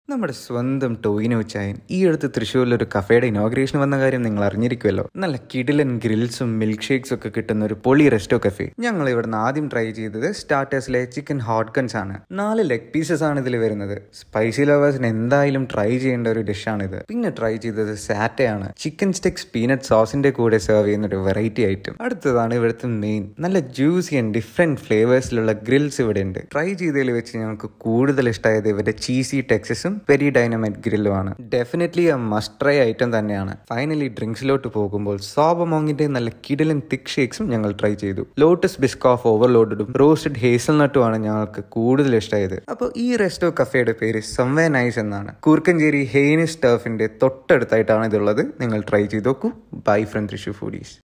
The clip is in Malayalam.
നമ്മുടെ സ്വന്തം ടോയിനോ ചായൻ ഈ അടുത്ത് തൃശ്ശൂരിൽ ഒരു കഫേയുടെ ഇനോഗ്രേഷൻ വന്ന കാര്യം നിങ്ങൾ അറിഞ്ഞിരിക്കുമല്ലോ നല്ല കിടിലൻ ഗ്രിൽസും മിൽക്ക് ഷേക്സ് ഒക്കെ കിട്ടുന്ന ഒരു പൊളി റെസ്റ്റോ കഫേ ഞങ്ങൾ ഇവിടുന്ന് ആദ്യം ട്രൈ ചെയ്തത് സ്റ്റാർട്ടേഴ്സിലെ ചിക്കൻ ഹോട്ട് ഗൺസ് ആണ് നാല് ലെഗ് പീസസ് ആണ് ഇതിൽ വരുന്നത് സ്പൈസി ലവേഴ്സിന് എന്തായാലും ട്രൈ ചെയ്യേണ്ട ഒരു ഡിഷാണ് ഇത് പിന്നെ ട്രൈ ചെയ്തത് സാറ്റയാണ് ചിക്കൻ സ്റ്റിക്സ് പീനട്ട് സോസിന്റെ കൂടെ സെർവ് ചെയ്യുന്ന ഒരു വെറൈറ്റി ഐറ്റം അടുത്തതാണ് ഇവിടുത്തെ മെയിൻ നല്ല ജ്യൂസി ആൻഡ് ഡിഫറെന്റ് ഫ്ലേവേഴ്സിലുള്ള ഗ്രിൽസ് ഇവിടെ ഉണ്ട് ട്രൈ ചെയ്തതിൽ വെച്ച് ഞങ്ങൾക്ക് കൂടുതൽ ഇഷ്ടമായത് ഇവരുടെ ചീസി ടെക്സസും വെരി ഡൈനമൈറ്റ് ഗ്രില്ലും ആണ് ഡെഫിനറ്റ്ലി ആ മസ്റ്റ് ട്രൈ ഐറ്റം തന്നെയാണ് ഫൈനലി ഡ്രിങ്ക്സിലോട്ട് പോകുമ്പോൾ സോബമോങ്ങിന്റെ നല്ല കിടലൻ തിക് ഷേക്സും ഞങ്ങൾ ട്രൈ ചെയ്തു ലോട്ടസ് ബിസ്കോഫ് ഓവർലോഡും റോസ്റ്റഡ് ഹേസൽനട്ടും ആണ് ഞങ്ങൾക്ക് കൂടുതൽ ഇഷ്ടമായത് അപ്പോൾ ഈ റെസ്റ്റോ കഫേയുടെ പേര് സംവേ നൈസ് എന്നാണ് കൂർക്കഞ്ചേരി ഹെയ്നിസ് ടർഫിന്റെ തൊട്ടടുത്തായിട്ടാണ് ഇതുള്ളത് നിങ്ങൾ ട്രൈ ചെയ്ത് നോക്കൂ ബൈ ഫ്രം തൃശൂർ ഫുഡീസ്